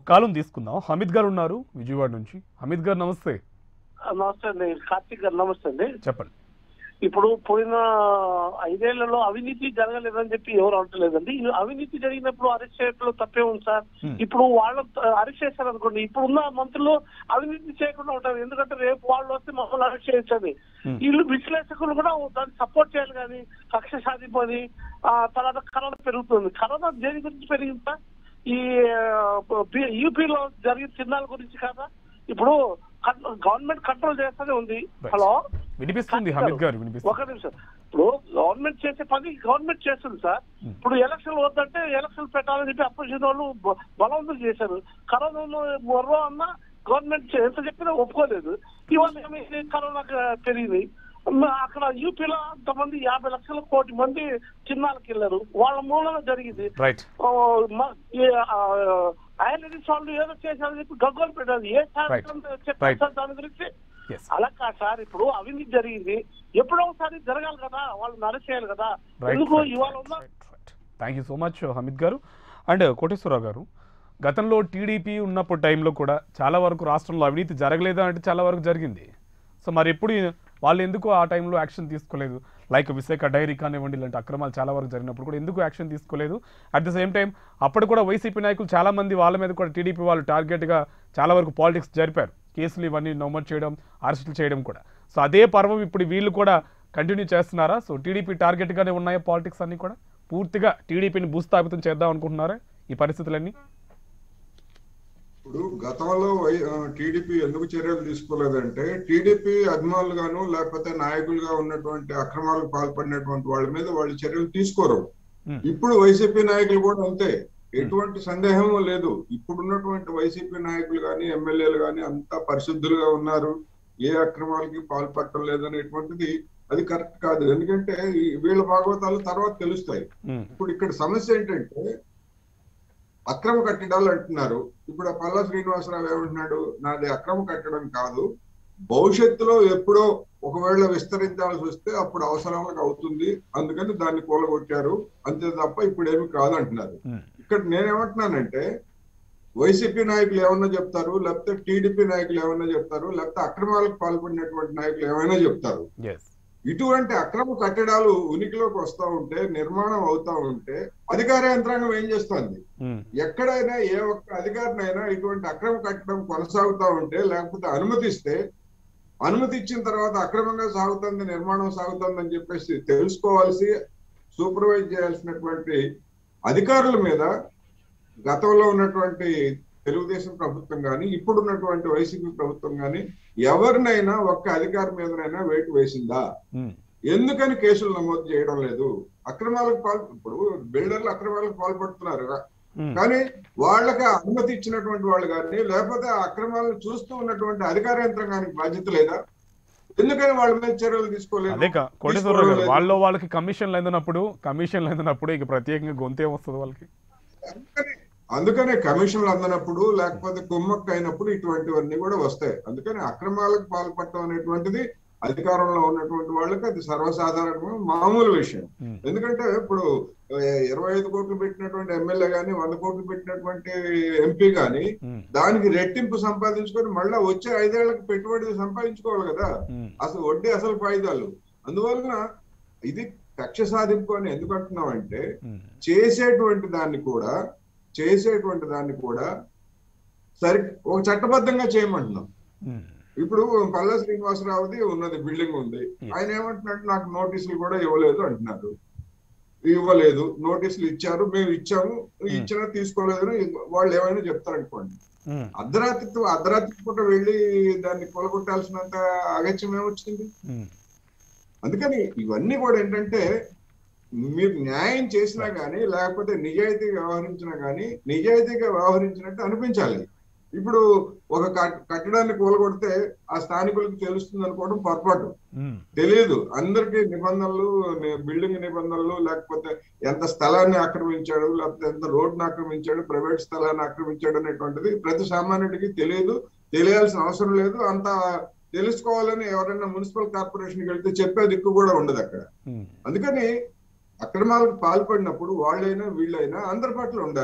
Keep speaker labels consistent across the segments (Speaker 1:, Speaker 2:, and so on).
Speaker 1: కాలం తీసుకుందాం హమీద్ గారు ఉన్నారు విజయవాడ నుంచి హమీద్ గారు నమస్తే
Speaker 2: నమస్తే అండి కార్తీక్ గారు నమస్తే అండి
Speaker 1: చెప్పండి
Speaker 2: ఇప్పుడు పోయిన ఐదేళ్లలో అవినీతి జరగలేదని చెప్పి ఎవరు అంటలేదండి ఈ అవినీతి జరిగినప్పుడు అరెస్ట్ చేయడంలో తప్పే ఉంది సార్
Speaker 1: Hmm.
Speaker 2: ఇప్పుడు వాళ్ళు అరెస్ట్ చేశారు అనుకోండి ఇప్పుడు ఉన్న మంత్రులు అవినీతి చేయకుండా ఉంటారు ఎందుకంటే రేపు వాళ్ళు వస్తే మమ్మల్ని అరెస్ట్ చేయొచ్చని
Speaker 1: Hmm.
Speaker 2: వీళ్ళు విశ్లేషకులు కూడా దాన్ని సపోర్ట్ చేయాలి కానీ కక్ష సాధింపని ఆ తర్వాత కరోనా పెరుగుతుంది కరోనా దేని గురించి పెరిగిందా ఈ యూపీలో జరిగిన చిన్నాల గురించి కాదా ఇప్పుడు గవర్నమెంట్ కంట్రోల్ చేస్తూనే ఉంది
Speaker 1: Right.
Speaker 2: హలో
Speaker 1: వినిపిస్తుంది హమీద్ గారు వినిపిస్తుంది
Speaker 2: ఒక నిమిషం ఇప్పుడు గవర్నమెంట్ చేసే పని గవర్నమెంట్ చేస్తుంది సార్
Speaker 1: Hmm.
Speaker 2: ఇప్పుడు ఎలక్షన్ వద్దంటే ఎలక్షన్ పెట్టాలని చెప్పి అపోజిషన్ వాళ్ళు బ- బలవంతం చేశారు కరోనా బొర్రో అన్న గవర్నమెంట్ ఎంత చెప్పినా ఒప్పుకోలేదు ఇవాళ ఏమైంది కరోనా పెరిగింది మ- అక్కడ యూపీలో అంతమంది యాభై లక్షల కోటి మంది చిన్నాలకు వెళ్ళారు వాళ్ళ మూలంగా జరిగింది
Speaker 1: రైట్
Speaker 2: ఓ, మ- ఈ, ఆ, ఐఎల్ఈడీస్ వాళ్ళు ఏదో చేశారని చెప్పి గగ్గోలు పెట్టారు ఏ సార్
Speaker 1: Right.
Speaker 2: చెప్పారు
Speaker 1: Right.
Speaker 2: సార్ దాని గురించి
Speaker 1: ఎస్
Speaker 2: అలా కాదు సార్ ఇప్పుడు అవినీతి జరిగింది ఎప్పుడో ఒకసారి జరగాలి కదా వాళ్ళని అరెస్ట్ చేయాలి కదా
Speaker 1: రైట్
Speaker 2: ఎందుకు ఇవాళ ఉన్న
Speaker 1: thank you so much Hameed గారు అండ్ కోటేశ్వరరావు గారు గతంలో టీడీపీ ఉన్నప్పుడు టైంలో కూడా చాలా వరకు రాష్ట్రంలో అవినీతి జరగలేదా అంటే చాలా వరకు జరిగింది సో మరి ఎప్పుడు వాళ్ళు ఎందుకు ఆ టైంలో యాక్షన్ తీసుకోలేదు లైక్ విశాఖ డైరీ కానివ్వండి ఇలాంటి అక్రమాలు చాలా వరకు జరిగినప్పుడు కూడా ఎందుకు యాక్షన్ తీసుకోలేదు అట్ ద సేమ్ టైం అప్పుడు కూడా వైసీపీ నాయకులు చాలా మంది వాళ్ళ మీద కూడా టీడీపీ వాళ్ళు టార్గెట్గా చాలా వరకు పాలిటిక్స్ జరిపారు కేసులు ఇవన్నీ నమోదు చేయడం అరెస్టులు చేయడం కూడా సో అదే పర్వం ఇప్పుడు వీళ్ళు కూడా కంటిన్యూ చేస్తున్నారా సో టీడీపీ టార్గెట్గానే ఉన్నాయా పాలిటిక్స్ అన్నీ కూడా పూర్తిగా టీడీపీని భూస్థాపితం చేద్దాం అనుకుంటున్నారా ఈ పరిస్థితులన్నీ
Speaker 3: ఇప్పుడు గతంలో టీడీపీ ఎందుకు చర్యలు తీసుకోలేదంటే టీడీపీ అభిమానులుగాను లేకపోతే నాయకులుగా ఉన్నటువంటి అక్రమాలకు పాల్పడినటువంటి వాళ్ళ మీద వాళ్ళు చర్యలు తీసుకోరు
Speaker 1: Hmm.
Speaker 3: ఇప్పుడు వైసీపీ నాయకులు కూడా అంతే ఎటువంటి సందేహం లేదు ఇప్పుడున్నటువంటి వైసీపీ నాయకులు కానీ ఎమ్మెల్యేలు కానీ అంతా పరిశుద్ధులుగా ఉన్నారు ఏ అక్రమాలకి పాల్పడటం లేదనేటువంటిది అది కరెక్ట్ కాదు ఎందుకంటే ఈ- వీళ్ళ భాగవతాలు తర్వాత తెలుస్తాయి
Speaker 1: ఉమ్,
Speaker 3: ఇప్పుడు ఇక్కడ సమస్య ఏంటంటే అక్రమ కట్టడాలు అంటున్నారు ఇప్పుడు ఆ పల్లా శ్రీనివాసరావు ఏమంటున్నాడు నాది అక్రమ కట్టడం కాదు భవిష్యత్తులో ఎప్పుడో ఒకవేళ విస్తరించాల్సి వస్తే అప్పుడు అవసరాలకు అవుతుంది అందుకని దాన్ని కూలగొట్టారు అంతే తప్ప ఇప్పుడు ఏమి కాదు అంటున్నారు
Speaker 1: ఉమ్,
Speaker 3: ఇక్కడ నేనేమంటున్నానంటే వైసీపీ నాయకులు ఏమన్నా చెప్తారు లేకపోతే టీడీపీ నాయకులు ఏమన్నా చెప్తారు లేకపోతే అక్రమాలకు పాల్పడినటువంటి నాయకులు ఏమైనా చెప్తారు
Speaker 1: yes
Speaker 3: ఇటువంటి అక్రమ కట్టడాలు ఉనికిలోకి వస్తా ఉంటే నిర్మాణం అవుతా ఉంటే అధికార యంత్రాంగం ఏం చేస్తుంది
Speaker 1: ఉమ్,
Speaker 3: ఎక్కడైనా ఏ ఒక్క అధికారినైనా ఇటువంటి అక్రమ కట్టడం కొనసాగుతా ఉంటే లేకపోతే అనుమతిస్తే అనుమతి ఇచ్చిన తర్వాత అక్రమంగా సాగుతుంది నిర్మాణం సాగుతుంది అని చెప్పేసి తెలుసుకోవాల్సి సూపర్వైజ్ చేయాల్సినటువంటి అధికారుల మీద గతంలో ఉన్నటువంటి తెలుగుదేశం ప్రభుత్వం కానీ ఇప్పుడున్నటువంటి వైసీపీ ప్రభుత్వం కానీ ఎవరినైనా ఒక్క అధికారి మీదనైనా వేటు వేసిందా
Speaker 1: ఉమ్,
Speaker 3: ఎందుకని కేసులు నమోదు చేయడం లేదు అక్రమాలకు పాల్ ఇప్పుడు బిల్డర్లు అక్రమాలకు పాల్పడుతున్నారు
Speaker 1: ఉమ్,
Speaker 3: కానీ వాళ్ళకి అనుమతి ఇచ్చినటువంటి వాళ్ళు కానీ లేకపోతే ఆ అక్రమాలను చూస్తూ ఉన్నటువంటి అధికార యంత్రాంగానికి బాధ్యత లేదా ఎందుకని వాళ్ళ మీద చర్యలు
Speaker 1: అదే
Speaker 3: తీసుకోలేదు
Speaker 1: కా- కోటేశ్వరరావు గారు
Speaker 3: తీసుకోలేదు.
Speaker 1: వాళ్ళు వాళ్ళకి కమిషన్లు అందినప్పుడు కమిషన్లు అందినప్పుడు ఇక ప్రత్యేకంగా గొంతే వస్తుంది వాళ్ళకి
Speaker 3: అందుకని అందుకనే కమిషన్లు అందనప్పుడు లేకపోతే కుమ్మక్క అయినప్పుడు ఇటువంటివన్నీ కూడా వస్తాయి అందుకని అక్రమాలకు పాల్పడటం అనేటువంటిది అధికారంలో ఉన్నటువంటి వాళ్ళకి అది సర్వసాధారణమైన మామూలు విషయం
Speaker 1: ఉమ్,
Speaker 3: ఎందుకంటే ఇప్పుడు ఆ, ఇరవై ఐదు కోట్లు పెట్టినటువంటి ఎమ్మెల్యే గాని వంద కోట్లు పెట్టినటువంటి ఎంపీ గాని
Speaker 1: ఉమ్,
Speaker 3: దానికి రెట్టింపు సంపాదించుకొని మళ్ళా వచ్చే ఐదేళ్లకు పెట్టుబడి సంపాదించుకోవాలి కదా
Speaker 1: ఉమ్,
Speaker 3: అసలు వడ్డీ అసలు ఫాయిదాలు అందువలన ఇది కక్ష సాధింపు అని ఎందుకు అంటున్నాం అంటే
Speaker 1: ఉమ్,
Speaker 3: చేసేటువంటి దాన్ని కూడా చేసేటువంటి దాన్ని కూడా సరి ఒక చట్టబద్ధంగా చేయమంటున్నాం
Speaker 1: ఉమ్,
Speaker 3: ఇప్పుడు పల్లా శ్రీనివాసరావుది ఉన్నది బిల్డింగ్ ఉంది
Speaker 1: Yes.
Speaker 3: ఆయన ఏమంటున్నాడు నాకు నోటీసులు కూడా ఇవ్వలేదు అంటున్నారు ఇవ్వలేదు నోటీసులు ఇచ్చారు మేము ఇచ్చాము ఇచ్చినా తీసుకోలేదని వాళ్ళు ఏమైనా చెప్తారనుకోండి
Speaker 1: ఉమ్,
Speaker 3: అర్ధరాత్రి అర్ధరాత్రి పూట వెళ్ళి దాన్ని కొలగొట్టాల్సినంత అగత్యం ఏమొచ్చింది
Speaker 1: ఉమ్,
Speaker 3: అందుకని ఇవన్నీ కూడా ఏంటంటే మీరు న్యాయం చేసినా గానీ లేకపోతే నిజాయితీగా వ్యవహరించినా గానీ నిజాయితీగా వ్యవహరించినట్టు అనిపించాలి ఇప్పుడు ఒక కట్- కట్టడాన్ని కూలగొడితే ఆ స్థానికులకు తెలుస్తుంది అనుకోవడం పొరపాటు
Speaker 1: ఉమ్,
Speaker 3: తెలియదు అందరికి నిబంధనలు ని- బిల్డింగ్ నిబంధనలు లేకపోతే ఎంత స్థలాన్ని ఆక్రమించాడు లేకపోతే ఎంత రోడ్డుని ఆక్రమించాడు ప్రైవేట్ స్థలాన్ని ఆక్రమించాడు అనేటువంటిది ప్రతి సామాన్యుడికి తెలియదు తెలియాల్సిన అవసరం లేదు అంత తెలుసుకోవాలని ఎవరైనా మున్సిపల్ కార్పొరేషన్కి వెళ్తే చెప్పే దిక్కు కూడా ఉండదు అక్కడ
Speaker 1: ఉమ్,
Speaker 3: అందుకని అక్రమాలకు పాల్పడినప్పుడు వాళ్ళైనా వీళ్ళైనా అందరి పట్ల ఉండాలి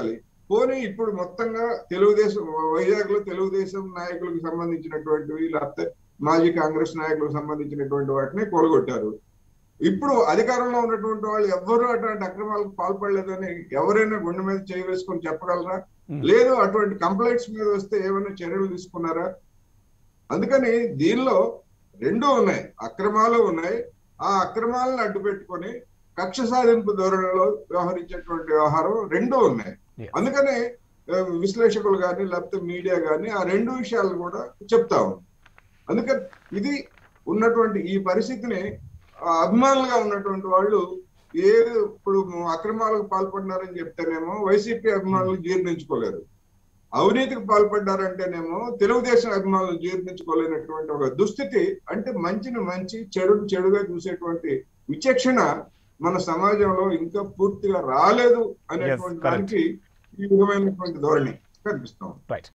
Speaker 3: పోనీ ఇప్పుడు మొత్తంగా తెలుగుదేశం వైజాగ్ లో తెలుగుదేశం నాయకులకు సంబంధించినటువంటివి లేకపోతే మాజీ కాంగ్రెస్ నాయకులకు సంబంధించినటువంటి వాటిని కూలగొట్టారు ఇప్పుడు అధికారంలో ఉన్నటువంటి వాళ్ళు ఎవ్వరూ అటువంటి అక్రమాలకు పాల్పడలేదని ఎవరైనా గుండె మీద చేయి వేసుకొని చెప్పగలరా
Speaker 1: Hmm.
Speaker 3: లేదు అటువంటి కంప్లైంట్స్ మీద వస్తే ఏమైనా చర్యలు తీసుకున్నారా అందుకని దీనిలో రెండు ఉన్నాయి అక్రమాలు ఉన్నాయి ఆ అక్రమాలను అడ్డు పెట్టుకొని కక్ష సాధింపు ధోరణిలో వ్యవహరించేటువంటి వ్యవహారం రెండు ఉన్నాయి
Speaker 1: Yes.
Speaker 3: అందుకనే ఆ, విశ్లేషకులు కానీ లేకపోతే మీడియా కానీ ఆ రెండు విషయాలు కూడా చెప్తా ఉంది అందుకని ఇది ఉన్నటువంటి ఈ పరిస్థితిని ఆ, అభిమానులుగా ఉన్నటువంటి వాళ్ళు ఏ ఇప్పుడు అక్రమాలకు పాల్పడినారని చెప్తేనేమో వైసీపీ అభిమానులు జీర్ణించుకోలేరు అవినీతికి పాల్పడ్డారంటేనేమో తెలుగుదేశం అభిమానులు జీర్ణించుకోలేనటువంటి ఒక దుస్థితి అంటే మంచిని మంచి చెడును చెడుగా చూసేటువంటి విచక్షణ మన సమాజంలో ఇంకా పూర్తిగా రాలేదు అనేటువంటి
Speaker 1: correct.
Speaker 3: దానికి ఈ విధమైనటువంటి ధోరణి కనిపిస్తాం
Speaker 1: రైట్